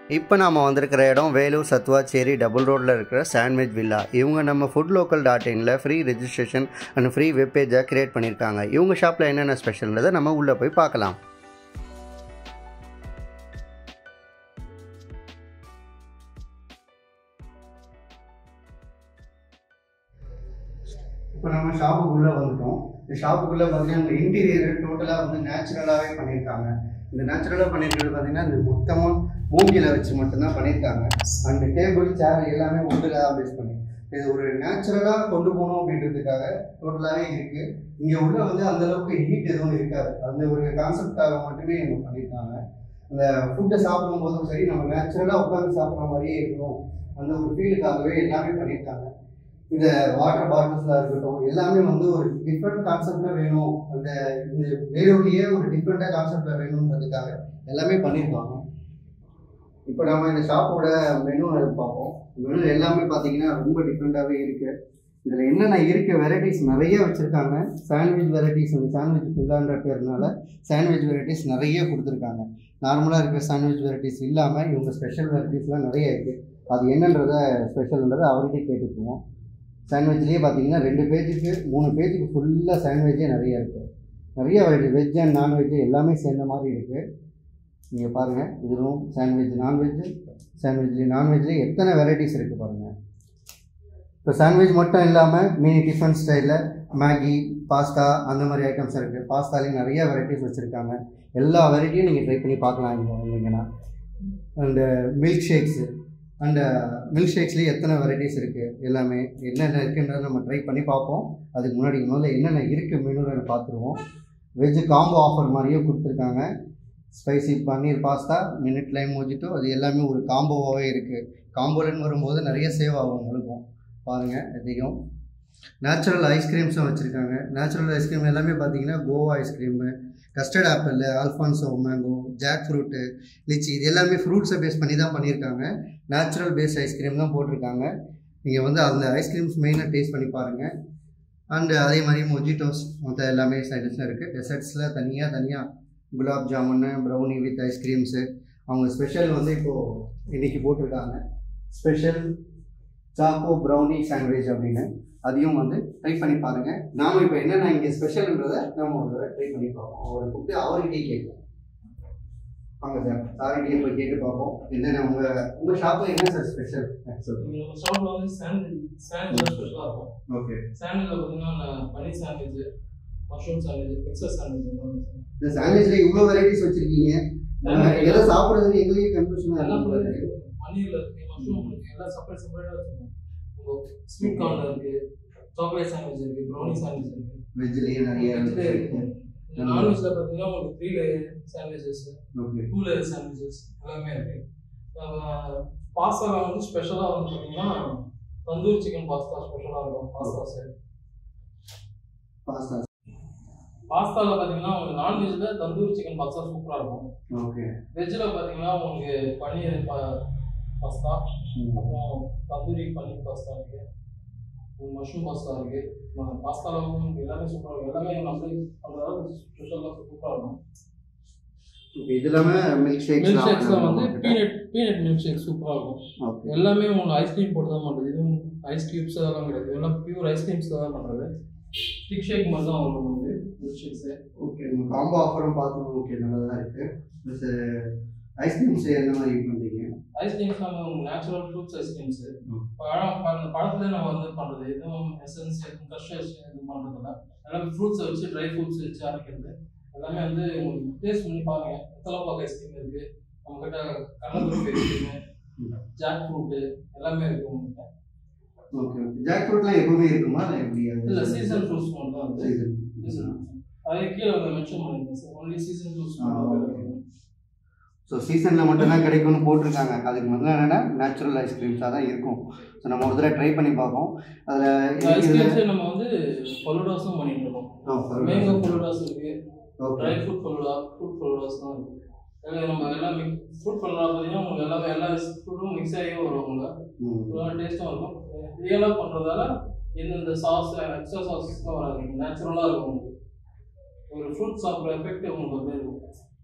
இப்போ நாம் வந்திருக்கிற இடம் வேலூர் சத்வாச்சேரி டபுள் ரோட்டில் இருக்கிற சாண்ட்விச் வில்லா இவங்க நம்ம ஃபுட் லோக்கல் டாட் இனில் ஃப்ரீ ரெஜிஸ்ட்ரேஷன் அண்ட் ஃப்ரீ வெப்பேஜை கிரியேட் பண்ணியிருக்காங்க இவங்க ஷாப்பில் என்னென்ன ஸ்பெஷல்ன்றதை நம்ம உள்ளே போய் பார்க்கலாம் இப்போ நம்ம ஷாப்புக்குள்ளே வந்துட்டோம் இந்த ஷாப்புக்குள்ளே பார்த்தீங்கன்னா இந்த இன்டீரியர் டோட்டலாக வந்து நேச்சுரலாகவே பண்ணியிருக்காங்க இந்த நேச்சுரலாக பண்ணியிருக்கிறது பார்த்தீங்கன்னா இந்த மொத்தமாக மூங்கில வச்சு மட்டும்தான் பண்ணியிருக்காங்க அந்த டேபிள் சேர் எல்லாமே உண்டில் தான் பேஸ் பண்ணி இது ஒரு நேச்சுரலாக கொண்டு போகணும் அப்படின்றதுக்காக டோட்டலாகவே இருக்குது இங்கே உள்ள வந்து அந்த அளவுக்கு ஹீட் எதுவும் இருக்காது அந்த ஒரு கான்செப்டாக மட்டுமே இவங்க பண்ணியிருக்காங்க அந்த ஃபுட்டை சாப்பிடும் போதும் சரி நம்ம நேச்சுரலாக உட்காந்து சாப்பிட்ற மாதிரியே இருக்கணும் அந்த ஒரு ஃபீலுக்காகவே எல்லாமே பண்ணியிருக்காங்க இந்த வாட்டர் பாட்டில்ஸாக இருக்கட்டும் எல்லாமே வந்து ஒரு டிஃப்ரெண்ட் கான்செப்டில் வேணும் அந்த இந்த வேலூர்லேயே ஒரு டிஃப்ரெண்ட்டாக கான்செப்டில் வேணுன்றதுக்காக எல்லாமே பண்ணியிருக்காங்க இப்போ நம்ம இந்த ஷாப்போட மெனு பார்ப்போம் மெனு எல்லாமே பார்த்தீங்கன்னா ரொம்ப டிஃப்ரெண்ட்டாகவே இருக்குது இதில் என்னென்ன இருக்க வெரைட்டிஸ் நிறைய வச்சுருக்காங்க சாண்ட்விச் வெரைட்டிஸ் இந்த சாண்ட்விச் பில்லான்ற பேர்னால சாண்ட்விச் வெரைட்டிஸ் நிறைய கொடுத்துருக்காங்க நார்மலாக இருக்கிற சாண்ட்விச் வெரைட்டிஸ் இல்லாமல் இவங்க ஸ்பெஷல் வெரைட்டிஸ்லாம் நிறைய இருக்குது அது என்னன்றத ஸ்பெஷல்ன்றதை அவர்கிட்டே கேட்டுக்குவோம் சாண்ட்விச்லேயே பார்த்தீங்கன்னா ரெண்டு பேஜுக்கு மூணு பேஜுக்கு ஃபுல்லாக சாண்ட்விச்சே நிறைய இருக்குது நிறைய வெரைட்டி வெஜ் அண்ட் நான்வெஜ் எல்லாமே சேர்ந்த மாதிரி இருக்குது நீங்கள் பாருங்கள் இதுவும் சாண்ட்விச் நான்வெஜ் சாண்ட்விச்லேயே நான்வெஜ்லேயே எத்தனை வெரைட்டிஸ் இருக்குது பாருங்கள் இப்போ சாண்ட்விச் மட்டும் இல்லாமல் மினி டிஃபன் ஸ்டைலில் மேகி பாஸ்தா அந்த மாதிரி ஐட்டம்ஸ் இருக்குது பாஸ்தாலேயும் நிறைய வெரைட்டிஸ் வச்சுருக்காங்க எல்லா வெரைட்டியும் நீங்கள் ட்ரை பண்ணி பார்க்கலாம் இங்கே வந்தீங்கன்னா and milk shakes and milk ஷேக்ஸ்லேயே எத்தனை வெரைட்டிஸ் இருக்குது எல்லாமே என்னென்ன இருக்குன்றதை நம்ம ட்ரை பண்ணி பார்ப்போம் அதுக்கு முன்னாடி முதல்ல என்னென்ன இருக்குது மெனுவில் பார்த்துருவோம் வெஜ்ஜு காம்போ ஆஃபர் மாதிரியும் கொடுத்துருக்காங்க spicy paneer pasta mint lime mojito அது எல்லாமே ஒரு காம்போவாகவே இருக்குது காம்போலன்னு வரும்போது நிறைய சேவ் ஆகும் உங்களுக்கும் பாருங்கள் அதிகம் நேச்சுரல் ஐஸ்கிரீம்ஸும் வச்சுருக்காங்க நேச்சுரல் ஐஸ்கிரீம் எல்லாமே பார்த்தீங்கன்னா khoa ice cream custard apple Alphonso mango jack fruit lychee இது எல்லாமே ஃப்ரூட்ஸை பேஸ் பண்ணி தான் பண்ணியிருக்காங்க நேச்சுரல் பேஸ்ட் ஐஸ்கிரீம் தான் போட்டிருக்காங்க நீங்கள் வந்து அந்த ஐஸ்கிரீம்ஸ் மெயினாக டேஸ்ட் பண்ணி பாருங்கள் அண்டு அதே மாதிரி மொஜிட்டோஸ் மொத்த எல்லாமே சைடஸும் இருக்குது டெசர்ட்ஸில் தனியாக தனியாக gulab jamun brownie with ice creams அவங்க ஸ்பெஷல் வந்து இப்போது இன்றைக்கி போட்டிருக்காங்க ஸ்பெஷல் சாக்கோ ப்ரௌனி சாண்ட்விச் அப்படின்னு அதையும் வந்து ட்ரை பண்ணி பாருங்கள் நாம் இப்போ என்னென்ன இங்கே ஸ்பெஷல்ன்றதை நம்ம ஒரு தடவை ட்ரை பண்ணி பார்ப்போம் அவரை கூப்பிட்டு அவர்கிட்டயே கேட்போம் வாங்க சார் சார்கிட்டயே போய் கேட்டு பார்ப்போம் என்னென்ன உங்கள் உங்கள் ஷாப்பில் என்ன சார் ஸ்பெஷல் ஆக்சுவலி நம்ம ஷாப்ல வந்து சாண்ட்விச் சாண்ட்விச் ஸ்பெஷலாக இருக்கும் ஓகே சாண்ட்விச்சில் பார்த்தீங்கன்னா paneer sandwich mushroom sandwich mixture sandwich இந்த சாண்ட்விச்சில் இவ்வளோ வெரைட்டிஸ் வச்சுருக்கீங்க எதை சாப்பிட்றதுன்னு எங்களுக்கே கன்ஃபியூஷனாக எல்லாம் இருக்கு இருக்கு பன்னீர்ல இருக்கு மஷ்ரூம் இருக்கு எல்லாம் செப்பரேட் செப்பரேட்டாக வச்சுருக்கோம் ஸ்வீட் கார்ன் இருக்கு சாக்லேட் சாண்ட்விச் இருக்கு ப்ரௌனி சாண்ட்விச் இருக்கு வெஜ்லேயே நிறைய வெஜ்லேயே இருக்கு இந்த நான்வெஜ்ல பார்த்தீங்கன்னா உங்களுக்கு three layer sandwiches okay two layer sandwiches எல்லாமே இருக்கு பாஸ்தாவில் வந்து ஸ்பெஷலாக வந்து பார்த்தீங்கன்னா தந்தூரி சிக்கன் பாஸ்தா ஸ்பெஷலாக இருக்கும் பாஸ்தா சைடு பாஸ்தா பாஸ்தாவில் பார்த்தீங்கன்னா உங்களுக்கு நான்வெஜ்ல தந்தூரி சிக்கன் பாஸ்தா சூப்பராக இருக்கும் ஓகே வெஜ்ஜில் பார்த்தீங்கன்னா உங்களுக்கு பன்னீர் பா- பாஸ்தா அப்புறம் தந்தூரி பன்னீர் பாஸ்தா இருக்கு மஷ்ரூம் பாஸ்தா இருக்கு ம- பாஸ்தால உங்களுக்கு எல்லாமே சூப்பராக இருக்கும் எல்லாமே நம்மளே பண்ணுறதால ஸ்பெஷலாக சூப்பராக இருக்கும் ஓகே இது இல்லாமல் மில்க் ஷேக்ஸ் மில்க் ஷேக்ஸில் வந்து பீனட் பீனட் மில்க் ஷேக் சூப்பராக இருக்கும் ஓகே எல்லாமே உங்களுக்கு ஐஸ்கிரீம் போட்டு தான் பண்ணுறது இதுவும் ஐஸ் கியூப்ஸ் அதெல்லாம் கிடையாது இதெல்லாம் பியூர் ஐஸ்கிரீம்ஸ் தான் பண்ணுறது திக் ஷேக் மாதிரி தான் வரும் உங்களுக்கு மில்க் ஷேக்ஸு ஓகே உங்கள் காம்போ ஆஃபரும் பார்த்து ஓகே நல்லா தான் இருக்குது ப்ளஸ் ஐஸ்கிரீம்ஸ் எந்த மாதிரி பண்ணுறீங்க ஐஸ்கிரீம்ஸ் நம்ம நேச்சுரல் ஃப்ரூட்ஸ் ஐஸ்கிரீம்ஸ் ம். பழம் அந்த பழத்துல நம்ம வந்து பண்றது எதுவும் எசன்ஸ் எதுவும் கஷ்ட எதுவும் பண்றதில்ல எல்லாமே ஃப்ரூட்ஸை வச்சு ட்ரை ஃப்ரூட்ஸ் வச்சு அரைக்கிறது எல்லாமே வந்து உங்களுக்கு டேஸ்ட் பண்ணி பாருங்க எத்தனை பாக்க ஐஸ்கிரீம் இருக்கு நம்ம கிட்ட கடலப்பருப்பு ஐஸ்கிரீம் ஜாக் ஃப்ரூட்டு எல்லாமே இருக்கு உங்ககிட்ட ஓகே ஓகே ஜாக் ஃப்ரூட்லாம் எப்பவுமே இருக்குமா இல்லை எப்படி இல்ல சீசன் ஃப்ரூட்ஸ் மட்டும் தான் வந்து சீசன் சீசன் அதே கீழே வந்து மென்ஷன் பண்ணிருக்கேன் சார் ஒன்லி சீசன் ஃப்ரூட்ஸ் ஆ, okay. ஸோ சீசனில் மட்டும்தான் கிடைக்கும்னு போட்டிருக்காங்க அதுக்கு முதல்ல என்னென்னா நேச்சுரல் ஐஸ்கிரீம்ஸாக தான் இருக்கும் ஸோ நம்ம ஒரு தடவை ட்ரை பண்ணி பார்ப்போம் அதில் ஐஸ்கிரீம்ஸ் நம்ம வந்து ஃபலூடாஸும் பண்ணிட்டு இருக்கோம் மேங்கோ ஃபலூடாஸ் இருக்கு okay dry fruit falooda fruit faloodas தான் இருக்கு அதில் நம்ம எல்லாம் மிக் ஃப்ரூட் ஃபலூடா பார்த்தீங்கன்னா உங்களுக்கு எல்லாமே எல்லா ஃப்ரூட்டும் மிக்ஸ் ஆகியே வரும் உங்களுக்கு டேஸ்ட்டும் இருக்கும் ரியலாக பண்ணுறதால எந்தெந்த சாஸ் எக்ஸ்ட்ரா சாஸ்லாம் வராது நேச்சுரலாக இருக்கும் உங்களுக்கு ஒரு ஃப்ரூட் சாப்பிட்ற எஃபெக்ட் உங்களுக்கு அப்படியே இருக்கும்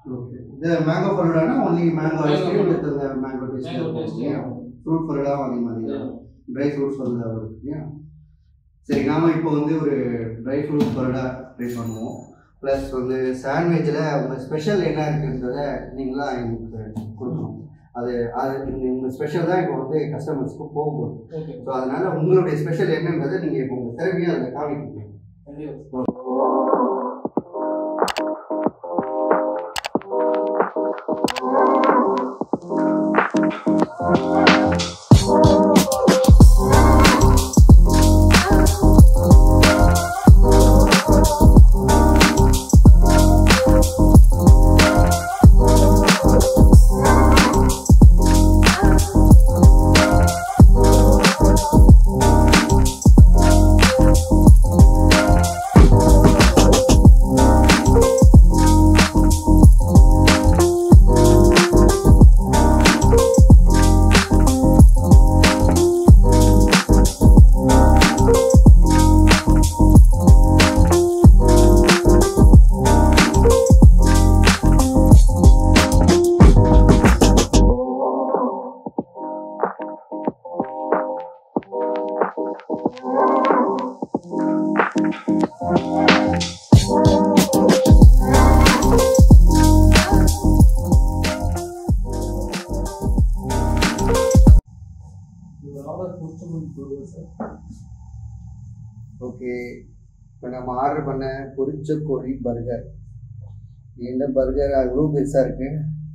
ஓகே இது மேங்கோ ஃபலூடானா only mango Mango ice cream falooda. With அந்த mango taste Mango taste, yeah. Fruit falooda அதே மாதிரி ட்ரை ஃப்ரூட்ஸ் ஃபலூடா வருது இல்லையா சரி நாம இப்போ வந்து ஒரு ட்ரை ஃப்ரூட் ஃபலூடா ட்ரை பண்ணுவோம் ப்ளஸ் வந்து சாண்ட்விச்சில் உங்கள் ஸ்பெஷல் என்ன இருக்குன்றத நீங்களா எங்களுக்கு கொடுக்கணும் அது அது உங்கள் ஸ்பெஷல் தான் இப்போ வந்து கஸ்டமர்ஸ்க்கு போக போகுது ஓகே ஸோ அதனால உங்களுடைய ஸ்பெஷல் என்னன்றதை நீங்கள் இப்போ உங்கள் திறமையை அதில் காமிக்கணும் கண்டிப்பா இது ஆர்டர் கஸ்டமர் போடுவோம் சார் ஓகே இப்போ நம்ம ஆர்டர் பண்ண பொரிச்ச கோழி பர்கர் இந்த பர்கர் அவ்வளோ பெருசாக இருக்கு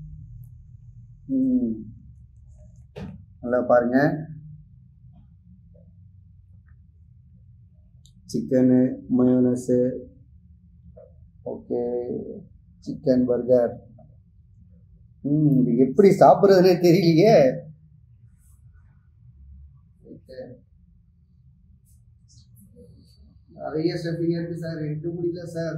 ம். நல்லா பாருங்க chicken mayonnaise okay chicken burger ம் இது எப்படி சாப்பிட்றதுனே தெரியலையே Okay. நிறைய ஸ்டெப்பிங் இருக்கு சார் எடுக்க முடியல சார்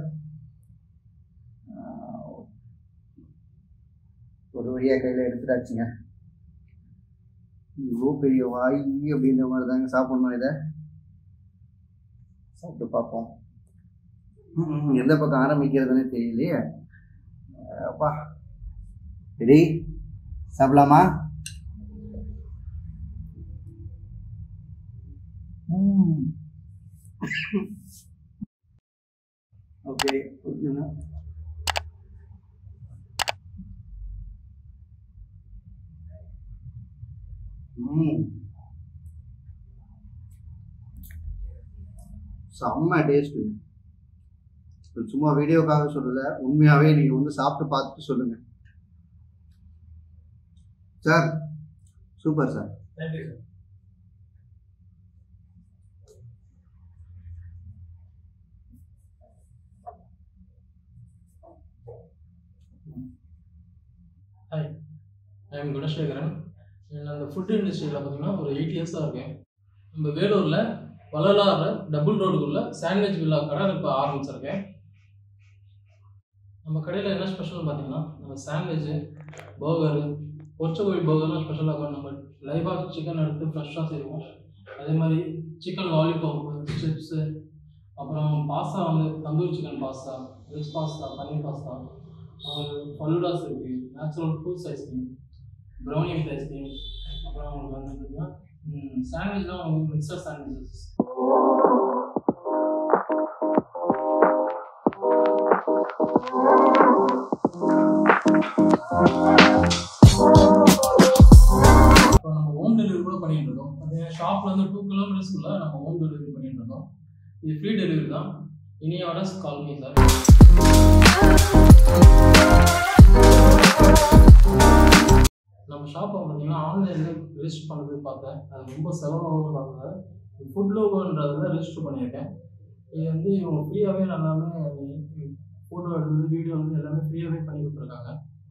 ஒரு வழியாக கையில் எடுத்துட்டாச்சுங்க இவ்வளோ பெரிய வாய் அப்படின்ற மாதிரி தாங்க சாப்பிட்ணும் இதை சாப்பிட்டு பார்ப்போம் ம், எந்த பக்கம் ஆரம்பிக்கிறதுன்னு தெரியலையே அப்பா ரெடி சாப்பிடலாமா ம் ஓகே ஓகேண்ணா ம் செம்ம டேஸ்ட்டு சும்மா வீடியோக்காக சொல்லல உண்மையாகவே நீங்கள் வந்து சாப்பிட்டு பார்த்துட்டு சொல்லுங்கள் sir super sir thank you sir hi I am Gunasekaran நான் அந்த ஃபுட் இண்டஸ்ட்ரியில் பார்த்தீங்கன்னா ஒரு எயிட் இயர்ஸாக இருக்கேன் நம்ம வேலூரில் வள்ளலாறு டபுள் ரோடுக்குள்ள சாண்ட்விச் வில்லா கடை இப்போ ஆரம்பிச்சிருக்கேன் நம்ம கடையில் என்ன ஸ்பெஷல்னு பார்த்தீங்கன்னா நம்ம சாண்ட்விச்சு பர்கரு பொரிச்ச கோழி பர்கர்லாம் ஸ்பெஷலாக இருக்கும் நம்ம லைவாக சிக்கன் எடுத்து ஃப்ரெஷ்ஷாக செய்வோம் அதே மாதிரி சிக்கன் லாலிபாப்பு சிப்ஸு அப்புறம் பாஸ்தா வந்து tandoori chicken pasta veg pasta paneer pasta faloodas இருக்குது natural fruits ice cream brownie with ice cream அப்புறம் உங்களுக்கு வந்து பார்த்தீங்கன்னா சாண்ட்விச்லாம் உங்களுக்கு மிக்சர் சாண்ட்விச்சஸ் இப்போ நம்ம ஹோம் டெலிவரி கூட பண்ணிட்டு இருக்கோம் பார்த்தீங்கன்னா ஷாப்ல இருந்து டூ கிலோமீட்டர்ஸ்க்குள்ள நம்ம ஹோம் டெலிவரி பண்ணிட்டு இருக்கோம் இது ஃப்ரீ டெலிவரி தான் இனி ஆர்டர்ஸ் கால் மீ சார் நம்ம ஷாப்பை பார்த்தீங்கன்னா ஆன்லைனில் ரெஜிஸ்டர் பண்ணுறது பார்த்தேன் அது ரொம்ப செலவாகும் பார்த்தேன் ஃபுட் லோகோன்றதுல ரெஜிஸ்டர் பண்ணியிருக்கேன் இது வந்து இவங்க ஃப்ரீயாகவே எல்லாமே ஃபோட்டோ எடுத்து வீடியோ வந்து எல்லாமே ஃப்ரீயாகவே பண்ணி கொடுத்துருக்காங்க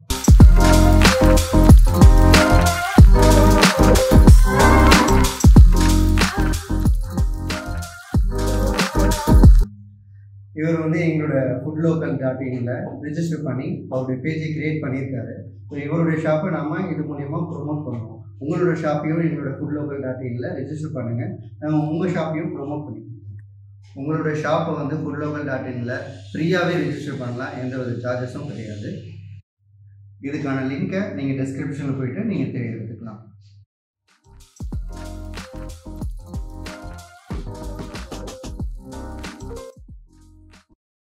இவர் வந்து எங்களோட ஃபுட் லோக்கல் டாட் இனில் ரிஜிஸ்டர் பண்ணி அவருடைய பேஜை கிரியேட் பண்ணியிருக்காரு ஸோ இவருடைய ஷாப்பை நாம இது மூலியமா ப்ரொமோட் பண்ணுவோம் உங்களோட ஷாப்பையும் எங்களோட ஃபுட் லோக்கல் டாட் இனில் ரெஜிஸ்டர் பண்ணுங்கள் நம்ம உங்கள் ஷாப்பையும் ப்ரொமோட் பண்ணி உங்களோட ஷாப்பை வந்து ஃபுட் லோக்கல் டாட் இனில் ஃப்ரீயாகவே ரெஜிஸ்டர் பண்ணலாம் எந்த ஒரு சார்ஜஸும் கிடையாது இதுக்கான லிங்கை நீங்கள் டெஸ்கிரிப்ஷனில் போயிட்டு நீங்கள் எடுத்துக்கலாம்